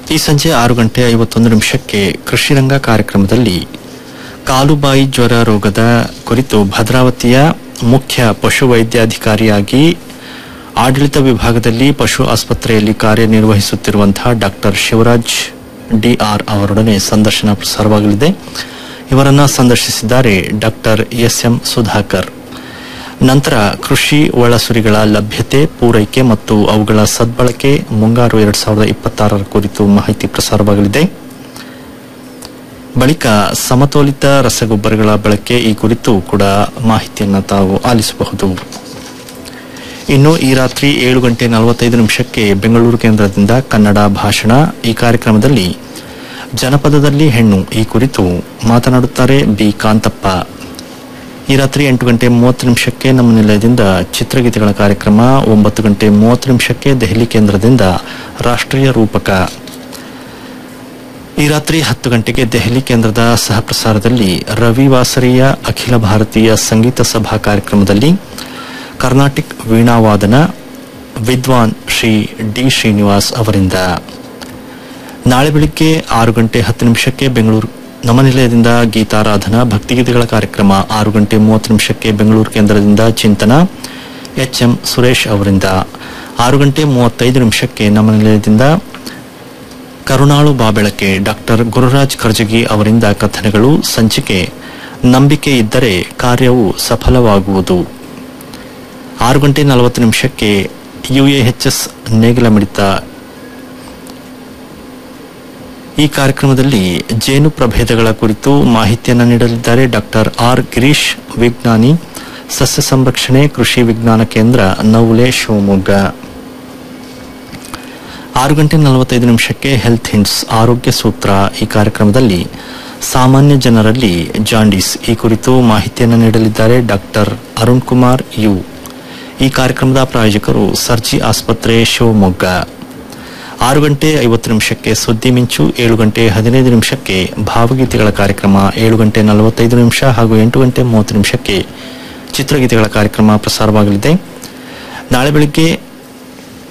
ಈ ಸಂಜೆ ಆರು ಗಂಟೆ ಐವತ್ತೊಂದು ನಿಮಿಷಕ್ಕೆ ಕೃಷಿರಂಗ ಕಾರ್ಯಕ್ರಮದಲ್ಲಿ ಕಾಲುಬಾಯಿ ಜ್ವರ ರೋಗದ ಕುರಿತು ಭದ್ರಾವತಿಯ ಮುಖ್ಯ ಪಶುವೈದ್ಯಾಧಿಕಾರಿಯಾಗಿ ಆಡಳಿತ ವಿಭಾಗದಲ್ಲಿ ಪಶು ಆಸ್ಪತ್ರೆಯಲ್ಲಿ ಕಾರ್ಯನಿರ್ವಹಿಸುತ್ತಿರುವಂತಹ ಡಾಕ್ಟರ್ ಶಿವರಾಜ್ ಡಿಆರ್ ಅವರೊಡನೆ ಸಂದರ್ಶನ ಪ್ರಸಾರವಾಗಲಿದೆ ಇವರನ್ನ ಸಂದರ್ಶಿಸಿದ್ದಾರೆ ಡಾಕ್ಟರ್ ಎಸ್ ಎಂ ಸುಧಾಕರ್ ನಂತರ ಕೃಷಿ ಒಳಸುರಿಗಳ ಲಭ್ಯತೆ ಪೂರೈಕೆ ಮತ್ತು ಅವುಗಳ ಸದ್ಬಳಕೆ ಮುಂಗಾರು ಎರಡ್ ಸಾವಿರದ ಇಪ್ಪತ್ತಾರರ ಕುರಿತು ಮಾಹಿತಿ ಪ್ರಸಾರವಾಗಲಿದೆ ಬಳಿಕ ಸಮತೋಲಿತ ರಸಗೊಬ್ಬರಗಳ ಬಳಕೆ ಈ ಕುರಿತು ಕೂಡ ಮಾಹಿತಿಯನ್ನು ತಾವು ಆಲಿಸಬಹುದು ಇನ್ನು ಈ ರಾತ್ರಿ ಏಳು ಗಂಟೆ ನಲವತ್ತೈದು ನಿಮಿಷಕ್ಕೆ ಬೆಂಗಳೂರು ಕೇಂದ್ರದಿಂದ ಕನ್ನಡ ಭಾಷಣ ಈ ಕಾರ್ಯಕ್ರಮದಲ್ಲಿ ಜನಪದದಲ್ಲಿ ಹೆಣ್ಣು ಈ ಕುರಿತು ಮಾತನಾಡುತ್ತಾರೆ ಬಿ ಕಾಂತಪ್ಪ ಈ ರಾತ್ರಿ ಎಂಟು ಗಂಟೆ ಮೂವತ್ತು ನಿಮಿಷಕ್ಕೆ ನಮ್ಮ ನಿಲಯದಿಂದ ಚಿತ್ರಗೀತೆಗಳ ಕಾರ್ಯಕ್ರಮ ಒಂಬತ್ತು ಗಂಟೆ ಮೂವತ್ತು ನಿಮಿಷಕ್ಕೆ ದೆಹಲಿ ಕೇಂದ್ರದಿಂದ ರಾಷ್ಟ್ರೀಯ ರೂಪಕ ಈ ರಾತ್ರಿ ಹತ್ತು ಗಂಟೆಗೆ ದೆಹಲಿ ಕೇಂದ್ರದ ಸಹಪ್ರಸಾರದಲ್ಲಿ ರವಿವಾಸರಿಯ ಅಖಿಲ ಭಾರತೀಯ ಸಂಗೀತ ಸಭಾ ಕಾರ್ಯಕ್ರಮದಲ್ಲಿ ಕರ್ನಾಟಿಕ್ ವೀಣಾವಾದನ ವಿದ್ವಾನ್ ಶ್ರೀ ಡಿ ಶ್ರೀನಿವಾಸ್ ಅವರಿಂದ ನಾಳೆ ಬೆಳಿಗ್ಗೆ ಆರು ಗಂಟೆ ಹತ್ತು ನಿಮಿಷಕ್ಕೆ ಬೆಂಗಳೂರು ನಮ್ಮ ನಿಲಯದಿಂದ ಗೀತಾರಾಧನಾ ಭಕ್ತಿಗೀತೆಗಳ ಕಾರ್ಯಕ್ರಮ ಆರು ಗಂಟೆ ಮೂವತ್ತು ನಿಮಿಷಕ್ಕೆ ಬೆಂಗಳೂರು ಕೇಂದ್ರದಿಂದ ಚಿಂತನ ಎಚ್ ಎಂ ಸುರೇಶ್ ಅವರಿಂದ ಆರು ಗಂಟೆ ಮೂವತ್ತೈದು ನಿಮಿಷಕ್ಕೆ ನಮ್ಮ ನಿಲಯದಿಂದ ಕರುಣಾಳು ಬಾಬೆಳಕೆ ಡಾಕ್ಟರ್ ಗುರುರಾಜ್ ಕರ್ಜಗಿ ಅವರಿಂದ ಕಥನಗಳು ಸಂಚಿಕೆ ನಂಬಿಕೆ ಇದ್ದರೆ ಕಾರ್ಯವು ಸಫಲವಾಗುವುದು ಆರು ಗಂಟೆ ನಲವತ್ತು ನಿಮಿಷಕ್ಕೆ ಯುಎಎಚ್ಎಸ್ ನೇಗಿಲ ಮಿಡಿತ ಈ ಕಾರ್ಯಕ್ರಮದಲ್ಲಿ ಜೇನು ಪ್ರಭೇದಗಳ ಕುರಿತು ಮಾಹಿತಿಯನ್ನು ನೀಡಲಿದ್ದಾರೆ ಡಾಕ್ಟರ್ ಆರ್ ಗಿರೀಶ್ ವಿಜ್ಞಾನಿ ಸಸ್ಯ ಸಂರಕ್ಷಣೆ ಕೃಷಿ ವಿಜ್ಞಾನ ಕೇಂದ್ರ ನವುಲೆ ಶಿವಮೊಗ್ಗ ಆರು ಗಂಟೆ ನಲವತ್ತೈದು ನಿಮಿಷಕ್ಕೆ ಹೆಲ್ತ್ ಹಿಂಟ್ಸ್ ಆರೋಗ್ಯ ಸೂತ್ರ ಈ ಕಾರ್ಯಕ್ರಮದಲ್ಲಿ ಸಾಮಾನ್ಯ ಜನರಲ್ಲಿ ಜಾಂಡೀಸ್ ಈ ಕುರಿತು ಮಾಹಿತಿಯನ್ನು ನೀಡಲಿದ್ದಾರೆ ಡಾಕ್ಟರ್ ಅರುಣ್ ಕುಮಾರ್ ಯು ಈ ಕಾರ್ಯಕ್ರಮದ ಪ್ರಾಯೋಜಕರು ಸರ್ಜಿ ಆಸ್ಪತ್ರೆ ಶಿವಮೊಗ್ಗ ಆರು ಗಂಟೆ ಐವತ್ತು ನಿಮಿಷಕ್ಕೆ ಸುದ್ದಿ ಮಿಂಚು ಏಳು ಗಂಟೆ ಹದಿನೈದು ನಿಮಿಷಕ್ಕೆ ಭಾವಗೀತೆಗಳ ಕಾರ್ಯಕ್ರಮ ಏಳು ಗಂಟೆ ನಲವತ್ತೈದು ನಿಮಿಷ ಹಾಗೂ ಎಂಟು ಗಂಟೆ ಮೂವತ್ತು ನಿಮಿಷಕ್ಕೆ ಚಿತ್ರಗೀತೆಗಳ ಕಾರ್ಯಕ್ರಮ ಪ್ರಸಾರವಾಗಲಿದೆ ನಾಳೆ ಬೆಳಿಗ್ಗೆ